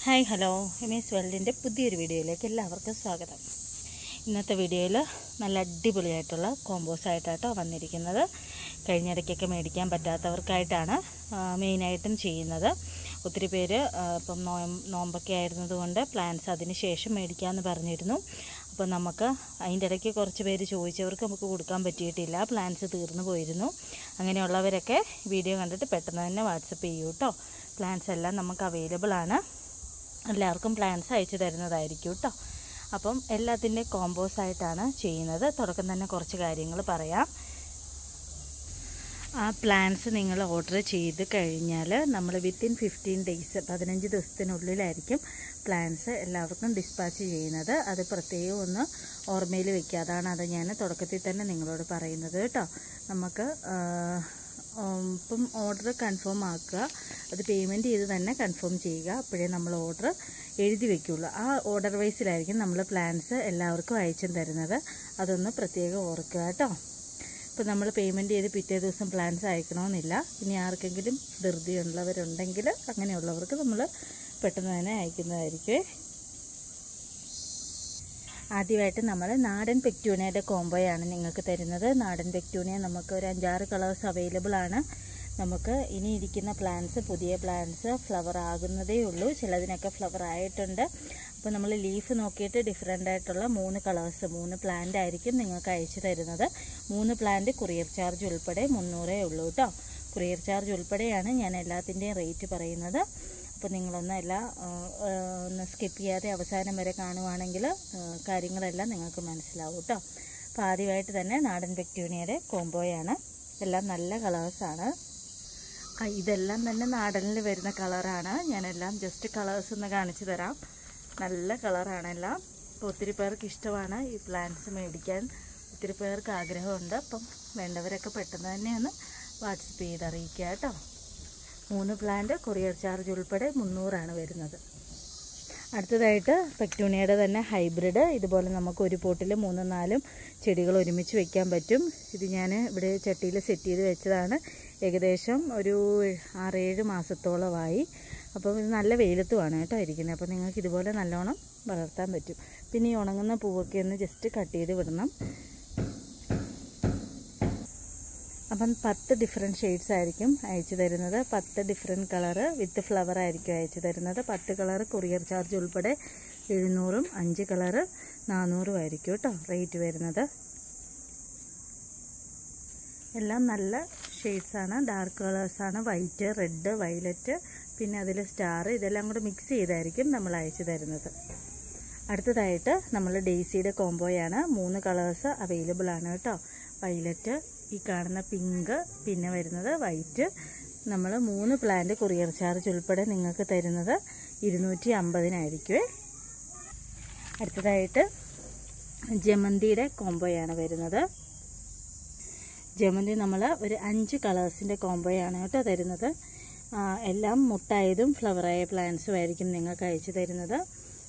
hi hello എമീസ് വേൾഡിൻ്റെ പുതിയൊരു വീഡിയോയിലേക്ക് എല്ലാവർക്കും സ്വാഗതം ഇന്നത്തെ വീഡിയോയിൽ നല്ല അടിപൊളിയായിട്ടുള്ള കോമ്പോസ് ആയിട്ടാട്ടോ വന്നിരിക്കുന്നത് കഴിഞ്ഞിടയ്ക്കൊക്കെ മേടിക്കാൻ പറ്റാത്തവർക്കായിട്ടാണ് ആ, മെയിനായിട്ടും ചെയ്യുന്നത് ഒത്തിരി പേര് ആ, ഇപ്പം നോയം നോമ്പൊക്കെ ആയിരുന്നതുകൊണ്ട് പ്ലാൻസ് അതിന് ശേഷം മേടിക്കാമെന്ന് പറഞ്ഞിരുന്നു അപ്പോൾ നമുക്ക് അതിൻ്റെ ഇടയ്ക്ക് കുറച്ച് പേര് ചോദിച്ചവർക്ക് നമുക്ക് കൊടുക്കാൻ പറ്റിയിട്ടില്ല പ്ലാൻസ് തീർന്നു പോയിരുന്നു അങ്ങനെയുള്ളവരൊക്കെ വീഡിയോ കണ്ടിട്ട് പെട്ടെന്ന് തന്നെ വാട്സപ്പ് ചെയ്യൂ കേട്ടോ പ്ലാൻസ് എല്ലാം നമുക്ക് അവൈലബിൾ ആണ് എല്ലാവർക്കും പ്ലാൻസ് അയച്ചു തരുന്നതായിരിക്കും കേട്ടോ അപ്പം എല്ലാത്തിൻ്റെ കോമ്പോസ് ആയിട്ടാണ് ചെയ്യുന്നത് തുടക്കം തന്നെ കുറച്ച് കാര്യങ്ങൾ പറയാം ആ പ്ലാൻസ് നിങ്ങൾ ഓർഡർ ചെയ്ത് കഴിഞ്ഞാൽ നമ്മൾ വിത്തിൻ ഫിഫ്റ്റീൻ ഡേയ്സ് പതിനഞ്ച് ദിവസത്തിനുള്ളിലായിരിക്കും പ്ലാൻസ് എല്ലാവർക്കും ഡിസ്പാച്ച് ചെയ്യുന്നത് അത് പ്രത്യേകം ഒന്ന് ഓർമ്മയിൽ വെക്കുക അതാണ് അത് ഞാൻ തുടക്കത്തിൽ തന്നെ നിങ്ങളോട് പറയുന്നത് കേട്ടോ നമുക്ക് ആ, ഉം, ഇപ്പം ഓർഡർ കൺഫേം ആക്കുക അത് പേയ്മെൻറ്റ് ചെയ്ത് തന്നെ കൺഫേം ചെയ്യുക അപ്പോഴേ നമ്മൾ ഓർഡർ എഴുതി വെക്കുകയുള്ളൂ ആ ഓർഡർ വൈസിലായിരിക്കും നമ്മൾ പ്ലാൻസ് എല്ലാവർക്കും അയച്ചും തരുന്നത് അതൊന്ന് പ്രത്യേകം ഓർക്കുക കേട്ടോ ഇപ്പോൾ നമ്മൾ പേയ്മെൻറ്റ് ചെയ്ത് പിറ്റേ ദിവസം പ്ലാൻസ് അയക്കണമെന്നില്ല ഇനി ആർക്കെങ്കിലും ധൃതിയുള്ളവരുണ്ടെങ്കിൽ അങ്ങനെയുള്ളവർക്ക് നമ്മൾ പെട്ടെന്ന് തന്നെ അയക്കുന്നതായിരിക്കും ആദ്യമായിട്ട് നമ്മൾ നാടൻ പെക്ടൂണിയയുടെ കോംബോയാണ് നിങ്ങൾക്ക് തരുന്നത് നാടൻ പെക്ടൂണിയ നമുക്ക് ഒരു അഞ്ചാറ് കളേഴ്സ് അവൈലബിൾ ആണ് നമുക്ക് ഇനി ഇരിക്കുന്ന പ്ലാന്റ്സ് പുതിയ പ്ലാന്റ്സ് ഫ്ലവർ ആകുന്നതേ ഉള്ളൂ ചിലതിനൊക്കെ ഫ്ലവർ ആയിട്ടുണ്ട് അപ്പോൾ നമ്മൾ ലീഫ് നോക്കിയിട്ട് ഡിഫറെൻ്റ് ആയിട്ടുള്ള മൂന്ന് കളേഴ്സ് മൂന്ന് പ്ലാന്റ് ആയിരിക്കും നിങ്ങൾക്ക് അയച്ചു തരുന്നത് മൂന്ന് പ്ലാന്റ് കൊറിയർ ചാർജ് ഉൾപ്പെടെ മുന്നൂറേ ഉള്ളൂ കേട്ടോ കൊറിയർ ചാർജ് ഉൾപ്പെടെയാണ് ഞാൻ എല്ലാത്തിൻ്റെയും റേറ്റ് പറയുന്നത് അപ്പോൾ നിങ്ങളൊന്ന് എല്ലാ ആ, ആ, ഒന്ന് സ്കിപ്പ് ചെയ്യാതെ അവസാനം വരെ കാണുവാണെങ്കിൽ ആ, കാര്യങ്ങളെല്ലാം നിങ്ങൾക്ക് മനസ്സിലാവും കേട്ടോ അപ്പോൾ ആദ്യമായിട്ട് തന്നെ നാടൻ പെക്ടൂണിയയുടെ കോംബോയാണ് എല്ലാം നല്ല കളേഴ്സാണ് ആ, ഇതെല്ലാം തന്നെ നാടനിൽ വരുന്ന കളറാണ് ഞാനെല്ലാം ജസ്റ്റ് കളേഴ്സ് ഒന്ന് കാണിച്ചു തരാം നല്ല കളറാണ് എല്ലാം അപ്പോൾ ഒത്തിരി പേർക്ക് ഇഷ്ടമാണ് ഈ പ്ലാന്റ്സ് മേടിക്കാൻ ഒത്തിരി പേർക്ക് ആഗ്രഹമുണ്ട് അപ്പം വേണ്ടവരൊക്കെ പെട്ടെന്ന് തന്നെ ഒന്ന് വാട്സപ്പ് ചെയ്ത് അറിയിക്കുക കേട്ടോ മൂന്ന് പ്ലാന്റ് കൊറിയർ ചാർജ് ഉൾപ്പെടെ മുന്നൂറാണ് വരുന്നത് അടുത്തതായിട്ട് പെക്ടൂണിയയുടെ തന്നെ ഹൈബ്രിഡ് ഇതുപോലെ നമുക്ക് ഒരു പോട്ടിൽ മൂന്നും നാലും ചെടികൾ ഒരുമിച്ച് വെക്കാൻ പറ്റും ഇത് ഞാൻ ഇവിടെ ചട്ടിയിൽ സെറ്റ് ചെയ്ത് വെച്ചതാണ് ഏകദേശം ഒരു ആറേഴ് മാസത്തോളമായി അപ്പം ഇത് നല്ല വെയിലത്തുമാണ് കേട്ടോ ഇരിക്കുന്നത് അപ്പോൾ നിങ്ങൾക്ക് ഇതുപോലെ നല്ലോണം വളർത്താൻ പറ്റും പിന്നെ ഈ ഉണങ്ങുന്ന പൂവൊക്കെ ഒന്ന് ജസ്റ്റ് കട്ട് ചെയ്ത് വിടണം അപ്പം പത്ത് ഡിഫറെൻറ്റ് ഷെയ്ഡ്സ് ആയിരിക്കും അയച്ചു തരുന്നത് പത്ത് ഡിഫറെൻറ്റ് കളറ് വിത്ത് ഫ്ലവർ ആയിരിക്കും അയച്ചു തരുന്നത് പത്ത് കളറ് കൊറിയർ ചാർജ് ഉൾപ്പെടെ എഴുന്നൂറും അഞ്ച് കളറ് നാനൂറും ആയിരിക്കും കേട്ടോ റേറ്റ് വരുന്നത് എല്ലാം നല്ല ഷെയ്ഡ്സാണ് ഡാർക്ക് കളേഴ്സാണ് വൈറ്റ് റെഡ് വയലറ്റ് പിന്നെ അതിൽ സ്റ്റാർ ഇതെല്ലാം കൂടെ മിക്സ് ചെയ്തായിരിക്കും നമ്മൾ അയച്ചു തരുന്നത് അടുത്തതായിട്ട് നമ്മൾ ഡെയ്സിയുടെ കോംബോയാണ് മൂന്ന് കളേഴ്സ് അവൈലബിൾ ആണ് കേട്ടോ വയലറ്റ് ഈ കാണുന്ന പിങ്ക് പിന്നെ വരുന്നത് വൈറ്റ് നമ്മൾ മൂന്ന് പ്ലാന്റ് കൊറിയർ ചാർജ് ഉൾപ്പെടെ നിങ്ങൾക്ക് തരുന്നത് ഇരുന്നൂറ്റി അമ്പതിനായിരിക്കുമേ അടുത്തതായിട്ട് ജമന്തിയുടെ കോംബോയാണ് വരുന്നത് ജമന്തി നമ്മൾ ഒരു അഞ്ച് കളേഴ്സിൻ്റെ കോംബോയാണ് കേട്ടോ തരുന്നത് ആ, എല്ലാം മുട്ടായതും ഫ്ലവറായ പ്ലാന്റ്സും ആയിരിക്കും നിങ്ങൾക്ക് അയച്ചു തരുന്നത്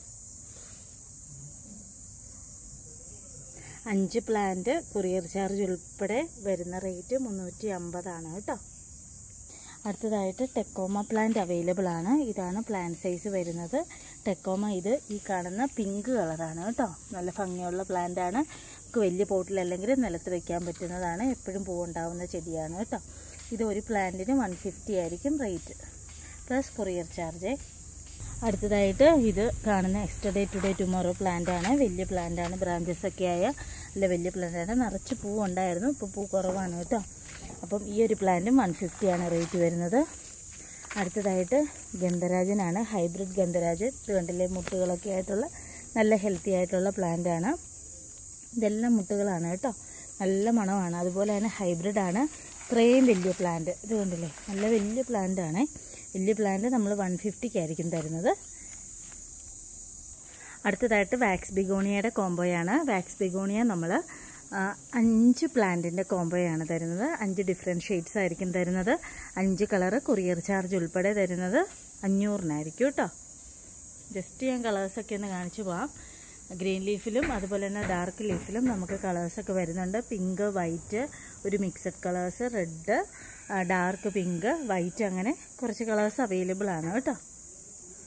അഞ്ച് പ്ലാന്റ് കൊറിയർ ചാർജ് ഉൾപ്പെടെ വരുന്ന റേറ്റ് മുന്നൂറ്റി അമ്പതാണ് കേട്ടോ അടുത്തതായിട്ട് ടെക്കോമ പ്ലാന്റ് അവൈലബിൾ ആണ് ഇതാണ് പ്ലാന്റ് സൈസ് വരുന്നത് ടെക്കോമ ഇത് ഈ കാണുന്ന പിങ്ക് കളറാണ് കേട്ടോ നല്ല ഭംഗിയുള്ള പ്ലാന്റ് ആണ് നമുക്ക് വലിയ പോട്ടിലല്ലെങ്കിൽ നിലത്ത് വെക്കാൻ പറ്റുന്നതാണ് എപ്പോഴും പൂവുണ്ടാവുന്ന ചെടിയാണ് കേട്ടോ ഇത് ഒരു പ്ലാന്റിന് വൺ ഫിഫ്റ്റി ആയിരിക്കും റേറ്റ് പ്ലസ് കൊറിയർ ചാർജ് അടുത്തതായിട്ട് ഇത് കാണുന്ന എക്സ്റ്റർഡേ ടുഡേ ടുമോറോ പ്ലാന്റ് ആണ് വലിയ പ്ലാന്റ് ആണ് ബ്രാഞ്ചസ് ഒക്കെ ആയ നല്ല വലിയ പ്ലാന്റ് ആണ് നിറച്ച് പൂ ഉണ്ടായിരുന്നു ഇപ്പോൾ പൂ കുറവാണ് കേട്ടോ അപ്പം ഈ ഒരു പ്ലാന്റും വൺ ആണ് റേറ്റ് വരുന്നത് അടുത്തതായിട്ട് ഗന്ധരാജനാണ് ഹൈബ്രിഡ് ഗന്ധരാജൻ ഇത് കണ്ടില്ലേ മുട്ടുകളൊക്കെ ആയിട്ടുള്ള നല്ല ഹെൽത്തി ആയിട്ടുള്ള പ്ലാന്റ് ആണ് ഇതെല്ലാം മുട്ടുകളാണ് കേട്ടോ നല്ല മണമാണ് അതുപോലെ തന്നെ ഹൈബ്രിഡ് ആണ് ഇത്രയും വലിയ പ്ലാന്റ് ഇത് കണ്ടില്ലേ നല്ല വലിയ പ്ലാന്റ് ആണ് വലിയ പ്ലാന്റ് നമ്മൾ വൺ ഫിഫ്റ്റിക്കായിരിക്കും തരുന്നത് അടുത്തതായിട്ട് വാക്സ് ബിഗോണിയയുടെ കോംബോയാണ് വാക്സ് ബിഗോണിയ നമ്മൾ അഞ്ച് പ്ലാന്റിൻ്റെ കോംബോയാണ് തരുന്നത് അഞ്ച് ഡിഫറെൻറ്റ് ഷെയ്ഡ്സ് ആയിരിക്കും തരുന്നത് അഞ്ച് കളറ് കൊറിയർ ചാർജ് ഉൾപ്പെടെ തരുന്നത് അഞ്ഞൂറിനായിരിക്കും കേട്ടോ ജസ്റ്റ് ഞാൻ കളേഴ്സൊക്കെ ഒന്ന് കാണിച്ചു പോവാം ഗ്രീൻ ലീഫിലും അതുപോലെ തന്നെ ഡാർക്ക് ലീഫിലും നമുക്ക് കളേഴ്സൊക്കെ വരുന്നുണ്ട് പിങ്ക് വൈറ്റ് ഒരു mixed colours red dark pink white അങ്ങനെ കുറച്ച് കളേഴ്സ് അവൈലബിൾ ആണ് കേട്ടോ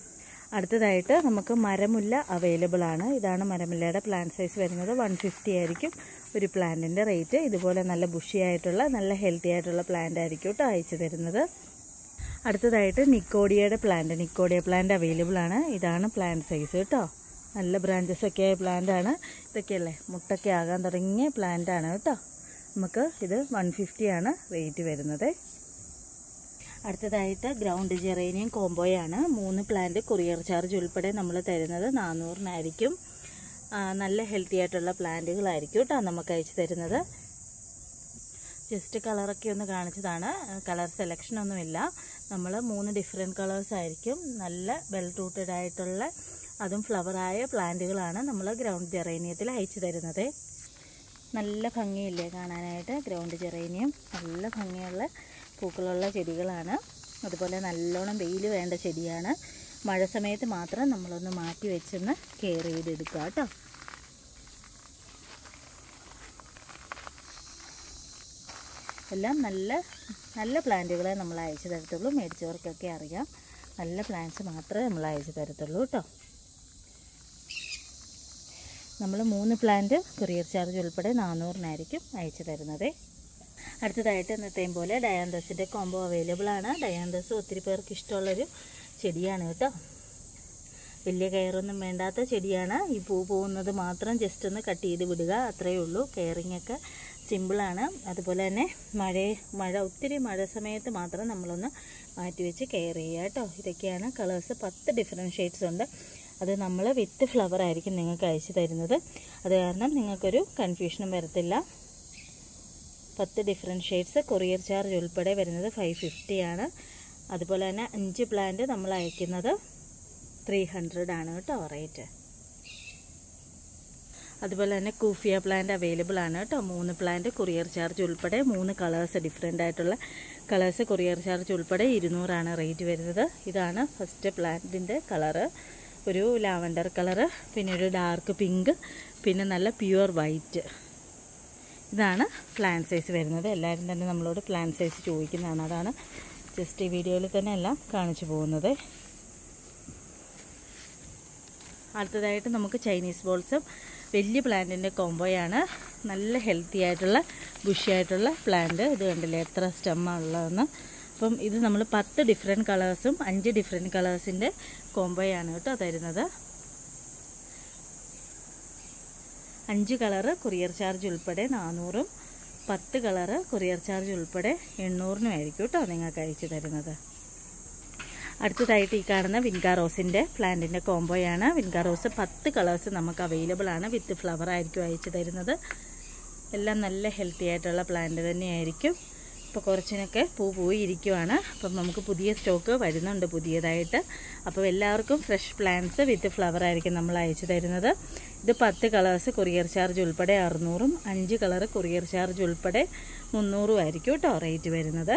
അടുത്തതായിട്ട് നമുക്ക് മരമുല്ല അവൈലബിൾ ആണ് ഇതാണ് മരമുല്ലയുടെ പ്ലാന്റ് സൈസ് വരുന്നത് വൺ ഫിഫ്റ്റി ആയിരിക്കും ഒരു പ്ലാന്റിൻ്റെ റേറ്റ് ഇതുപോലെ നല്ല ബുഷി ആയിട്ടുള്ള നല്ല ഹെൽത്തി ആയിട്ടുള്ള പ്ലാന്റ് ആയിരിക്കും കേട്ടോ അയച്ചു തരുന്നത് അടുത്തതായിട്ട് നിക്കോഡിയയുടെ പ്ലാന്റ് നിക്കോഡിയ പ്ലാന്റ് അവൈലബിൾ ആണ് ഇതാണ് പ്ലാന്റ് സൈസ് കേട്ടോ നല്ല ബ്രാഞ്ചസ് ഒക്കെ ആയ പ്ലാന്റ് ആണ് ഇതൊക്കെയല്ലേ മുട്ടൊക്കെ ആകാൻ തുടങ്ങിയ പ്ലാന്റ് ആണ് കേട്ടോ നമുക്ക് ഇത് വൺ ഫിഫ്റ്റി ആണ് റേറ്റ് വരുന്നത് അടുത്തതായിട്ട് ഗ്രൗണ്ട് ജെറേനിയം കോംബോയാണ് മൂന്ന് പ്ലാന്റ് കൊറിയർ ചാർജ് ഉൾപ്പെടെ നമ്മൾ തരുന്നത് നാനൂറിനായിരിക്കും ആ, നല്ല ഹെൽത്തി ആയിട്ടുള്ള പ്ലാന്റുകളായിരിക്കും കേട്ടോ നമുക്ക് അയച്ചു തരുന്നത് ജസ്റ്റ് കളറൊക്കെ ഒന്ന് കാണിച്ചതാണ് കളർ സെലക്ഷൻ ഒന്നുമില്ല നമ്മൾ മൂന്ന് ഡിഫറെൻറ്റ് കളേഴ്സ് ആയിരിക്കും നല്ല വെൽ റൂട്ടഡ് ആയിട്ടുള്ള അതും ഫ്ലവറായ പ്ലാന്റുകളാണ് നമ്മൾ ഗ്രൗണ്ട് ജെറേനിയത്തിൽ അയച്ചു തരുന്നത് നല്ല ഭംഗിയില്ലേ കാണാനായിട്ട് ഗ്രൗണ്ട് ജെറേനിയം നല്ല ഭംഗിയുള്ള പൂക്കളുള്ള ചെടികളാണ് അതുപോലെ നല്ലോണം വെയിൽ വേണ്ട ചെടിയാണ് മഴ സമയത്ത് മാത്രം നമ്മളൊന്ന് മാറ്റി വെച്ചൊന്ന് കെയർ ചെയ്തെടുക്കുക കേട്ടോ എല്ലാം നല്ല നല്ല പ്ലാന്റുകളെ നമ്മൾ അയച്ചു തരത്തുള്ളൂ മേടിച്ചവർക്കൊക്കെ അറിയാം നല്ല പ്ലാന്റ്സ് മാത്രമേ നമ്മൾ അയച്ചു തരത്തുള്ളൂ കേട്ടോ നമ്മൾ മൂന്ന് പ്ലാന്റ് കൊറിയർ ചാർജ് ഉൾപ്പെടെ നാനൂറിനായിരിക്കും അയച്ചു തരുന്നത് അടുത്തതായിട്ട് ഇന്നത്തെയും പോലെ ഡയാന്തസിൻ്റെ കോംബോ അവൈലബിൾ ആണ് ഡയാന്തസ് ഒത്തിരി പേർക്ക് ഇഷ്ടമുള്ളൊരു ചെടിയാണ് കേട്ടോ വലിയ കെയറൊന്നും വേണ്ടാത്ത ചെടിയാണ് ഈ പൂ പോകുന്നത് മാത്രം ജസ്റ്റ് ഒന്ന് കട്ട് ചെയ്ത് വിടുക അത്രയേ ഉള്ളൂ കെയറിങ് ഒക്കെ സിമ്പിളാണ് അതുപോലെ തന്നെ മഴ മഴ ഒത്തിരി മഴ സമയത്ത് മാത്രം നമ്മളൊന്ന് മാറ്റി വെച്ച് കെയർ ചെയ്യുക കേട്ടോ ഇതൊക്കെയാണ് കളേഴ്സ് പത്ത് ഡിഫറെൻറ്റ് ഷെയ്ഡ്സ് ഉണ്ട് അത് നമ്മൾ വിത്ത് ഫ്ലവർ ആയിരിക്കും നിങ്ങൾക്ക് അയച്ചു തരുന്നത് അത് കാരണം നിങ്ങൾക്കൊരു കൺഫ്യൂഷനും വരത്തില്ല പത്ത് ഡിഫറെൻറ്റ് ഷെയ്ഡ്സ് കൊറിയർ ചാർജ് ഉൾപ്പെടെ വരുന്നത് ഫൈവ് ഫിഫ്റ്റി ആണ് അതുപോലെ തന്നെ അഞ്ച് പ്ലാന്റ് നമ്മൾ അയക്കുന്നത് ത്രീ ഹൺഡ്രഡ് ആണ് കേട്ടോ റേറ്റ് അതുപോലെ തന്നെ കൂഫിയ പ്ലാന്റ് അവൈലബിൾ ആണ് കേട്ടോ മൂന്ന് പ്ലാന്റ് കൊറിയർ ചാർജ് ഉൾപ്പെടെ മൂന്ന് കളേഴ്സ് ഡിഫറെൻ്റ് ആയിട്ടുള്ള കളേഴ്സ് കൊറിയർ ചാർജ് ഉൾപ്പെടെ ഇരുന്നൂറാണ് റേറ്റ് വരുന്നത് ഇതാണ് ഫസ്റ്റ് പ്ലാന്റിൻ്റെ കളറ് ഒരു ലാവൻഡർ കളറ് പിന്നെ ഒരു ഡാർക്ക് പിങ്ക് പിന്നെ നല്ല പ്യുവർ വൈറ്റ് ഇതാണ് പ്ലാൻ സൈസ് വരുന്നത് എല്ലാവരും തന്നെ നമ്മളോട് പ്ലാൻ സൈസ് ചോദിക്കുന്നതാണ് അതാണ് ജസ്റ്റ് ഈ വീഡിയോയിൽ തന്നെ എല്ലാം കാണിച്ചു പോകുന്നത് അടുത്തതായിട്ട് നമുക്ക് ചൈനീസ് ബോൾസും വലിയ പ്ലാന്റിൻ്റെ കോംബോയാണ് നല്ല ഹെൽത്തി ആയിട്ടുള്ള ബുഷി ആയിട്ടുള്ള പ്ലാന്റ് ഇത് കണ്ടില്ലേ എത്ര സ്റ്റെമ്മാണ് ഉള്ളതെന്ന് അപ്പം ഇത് നമ്മൾ പത്ത് ഡിഫറെൻറ്റ് കളേഴ്സും അഞ്ച് ഡിഫറെൻറ്റ് കളേഴ്സിൻ്റെ കോംബോയാണ് കേട്ടോ തരുന്നത് അഞ്ച് കളറ് കൊറിയർ ചാർജ് ഉൾപ്പെടെ നാനൂറും പത്ത് കളറ് കൊറിയർ ചാർജ് ഉൾപ്പെടെ എണ്ണൂറിനും ആയിരിക്കും കേട്ടോ നിങ്ങൾക്ക് അയച്ചു തരുന്നത് അടുത്തതായിട്ട് ഈ കാണുന്ന വിൻകാ റോസിൻ്റെ പ്ലാന്റിൻ്റെ കോംബോയാണ് വിൻകാ റോസ് പത്ത് കളേഴ്സ് നമുക്ക് അവൈലബിൾ ആണ് വിത്ത് ഫ്ലവർ ആയിരിക്കും അയച്ചു തരുന്നത് എല്ലാം നല്ല ഹെൽത്തി ആയിട്ടുള്ള പ്ലാന്റ് തന്നെയായിരിക്കും ഇപ്പോൾ കുറച്ചിനൊക്കെ പൂ പോയി ഇരിക്കുവാണ് അപ്പം നമുക്ക് പുതിയ സ്റ്റോക്ക് വരുന്നുണ്ട് പുതിയതായിട്ട് അപ്പോൾ എല്ലാവർക്കും ഫ്രഷ് പ്ലാന്റ്സ് വിത്ത് ഫ്ലവർ ആയിരിക്കും നമ്മൾ അയച്ചു തരുന്നത് ഇത് പത്ത് കളേഴ്സ് കൊറിയർ ചാർജ് ഉൾപ്പെടെ അറുന്നൂറും അഞ്ച് കളർ കൊറിയർ ചാർജ് ഉൾപ്പെടെ മുന്നൂറും ആയിരിക്കും കേട്ടോ റേറ്റ് വരുന്നത്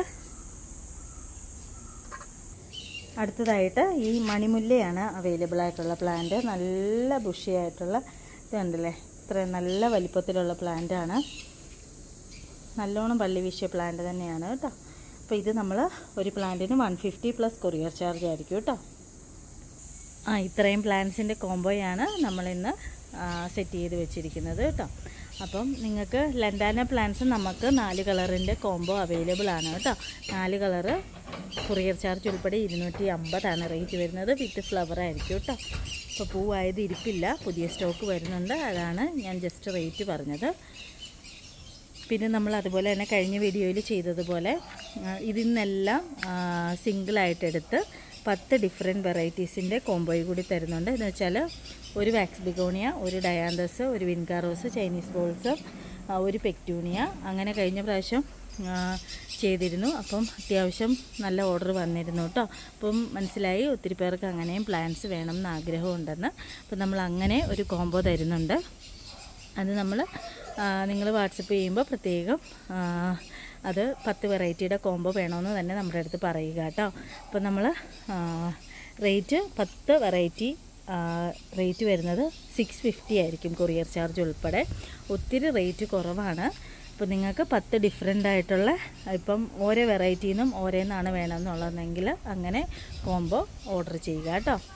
അടുത്തതായിട്ട് ഈ മണിമുല്ലയാണ് അവൈലബിൾ ആയിട്ടുള്ള പ്ലാന്റ് നല്ല ബുഷിയായിട്ടുള്ള ഇത് കണ്ടില്ലേ ഇത്രയും നല്ല വലിപ്പത്തിലുള്ള പ്ലാന്റ് ആണ് നല്ലോണം പള്ളി വീശിയ പ്ലാന്റ് തന്നെയാണ് കേട്ടോ അപ്പോൾ ഇത് നമ്മൾ ഒരു പ്ലാന്റിന് one fifty plus courier charge ആയിരിക്കും കേട്ടോ ആ ഇത്രയും പ്ലാന്റ്സിൻ്റെ കോംബോയാണ് നമ്മളിന്ന് സെറ്റ് ചെയ്ത് വെച്ചിരിക്കുന്നത് കേട്ടോ അപ്പം നിങ്ങൾക്ക് ലണ്ടാന പ്ലാന്റ്സ് നമുക്ക് നാല് കളറിൻ്റെ കോംബോ അവൈലബിൾ ആണ് കേട്ടോ നാല് കളറ് കൊറിയർ ചാർജ് ഉൾപ്പെടെ ഇരുന്നൂറ്റി അമ്പതാണ് റേറ്റ് വരുന്നത് വിത്ത് ഫ്ലവർ ആയിരിക്കും കേട്ടോ ഇപ്പോൾ പൂവായത് ഇരിപ്പില്ല പുതിയ സ്റ്റോക്ക് വരുന്നുണ്ട് അതാണ് ഞാൻ ജസ്റ്റ് റേറ്റ് പറഞ്ഞത് പിന്നെ നമ്മൾ അതുപോലെ തന്നെ കഴിഞ്ഞ വീഡിയോയിൽ ചെയ്തതുപോലെ ആ, ഇതിൽ നിന്നെല്ലാം സിംഗിളായിട്ട് എടുത്ത് പത്ത് ഡിഫറെൻറ്റ് വെറൈറ്റീസിൻ്റെ കോംബോയും കൂടി തരുന്നുണ്ട് എന്ന് വെച്ചാൽ ഒരു വാക്സ് ബിഗോണിയ ഒരു ഡയാന്തസ് ഒരു വിൻകാറോസ് ചൈനീസ് ബോൾസ് ആ, ഒരു പെക്ടൂണിയ അങ്ങനെ കഴിഞ്ഞ പ്രാവശ്യം ആ, ചെയ്തിരുന്നു അപ്പം അത്യാവശ്യം നല്ല ഓർഡർ വന്നിരുന്നു കേട്ടോ അപ്പം മനസ്സിലായി ഒത്തിരി പേർക്ക് അങ്ങനെയും പ്ലാൻസ് വേണം എന്ന് ആഗ്രഹമുണ്ടെന്ന് അപ്പം നമ്മൾ അങ്ങനെ ഒരു കോംബോ തരുന്നുണ്ട് അത് നമ്മൾ നിങ്ങൾ വാട്സപ്പ് ചെയ്യുമ്പോൾ പ്രത്യേകം ആ, അത് പത്ത് വെറൈറ്റിയുടെ കോംബോ വേണമെന്ന് തന്നെ നമ്മുടെ അടുത്ത് പറയുക കേട്ടോ അപ്പോൾ നമ്മൾ റേറ്റ് പത്ത് വെറൈറ്റി റേറ്റ് വരുന്നത് സിക്സ് ഫിഫ്റ്റി ആയിരിക്കും കൊറിയർ ചാർജ് ഉൾപ്പെടെ ഒത്തിരി റേറ്റ് കുറവാണ് അപ്പോൾ നിങ്ങൾക്ക് പത്ത് ഡിഫറെൻ്റ് ആയിട്ടുള്ള ഇപ്പം ഓരോ വെറൈറ്റിയിൽ നിന്നും ഓരോന്നാണ് വേണമെന്നുള്ളതെങ്കിൽ അങ്ങനെ കോംബോ ഓർഡർ ചെയ്യുക കേട്ടോ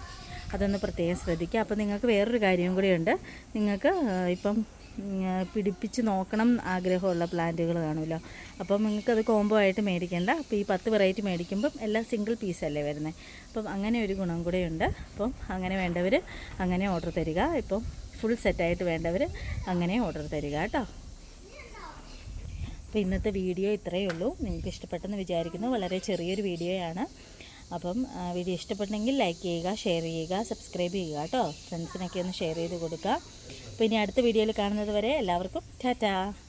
അതൊന്ന് പ്രത്യേകം ശ്രദ്ധിക്കുക അപ്പോൾ നിങ്ങൾക്ക് വേറൊരു കാര്യവും കൂടിയുണ്ട് നിങ്ങൾക്ക് ആ, ഇപ്പം ഉം, ആ, പിടിപ്പിച്ച് നോക്കണം ആഗ്രഹമുള്ള പ്ലാന്റുകൾ കാണുമല്ലോ അപ്പം നിങ്ങൾക്കത് കോംബോ ആയിട്ട് മേടിക്കേണ്ട അപ്പോൾ ഈ പത്ത് വെറൈറ്റി മേടിക്കുമ്പം എല്ലാം സിംഗിൾ പീസല്ലേ വരുന്നത് അപ്പം അങ്ങനെ ഒരു ഗുണം കൂടെയുണ്ട് അപ്പം അങ്ങനെ വേണ്ടവർ അങ്ങനെ ഓർഡർ തരിക ഇപ്പം ഫുൾ സെറ്റായിട്ട് വേണ്ടവർ അങ്ങനെ ഓർഡർ തരിക കേട്ടോ അപ്പോൾ ഇന്നത്തെ വീഡിയോ ഇത്രയേ ഉള്ളൂ നിങ്ങൾക്ക് ഇഷ്ടപ്പെട്ടെന്ന് വിചാരിക്കുന്നു വളരെ ചെറിയൊരു വീഡിയോയാണ് അപ്പം ആ, വീഡിയോ ഇഷ്ടപ്പെട്ടെങ്കിൽ ലൈക്ക് ചെയ്യുക ഷെയർ ചെയ്യുക സബ്സ്ക്രൈബ് ചെയ്യുക കേട്ടോ ഫ്രണ്ട്സിനൊക്കെ ഒന്ന് ഷെയർ ചെയ്ത് കൊടുക്കുക അപ്പോൾ ഇനി അടുത്ത വീഡിയോയിൽ കാണുന്നത് വരെ എല്ലാവർക്കും ടാറ്റാ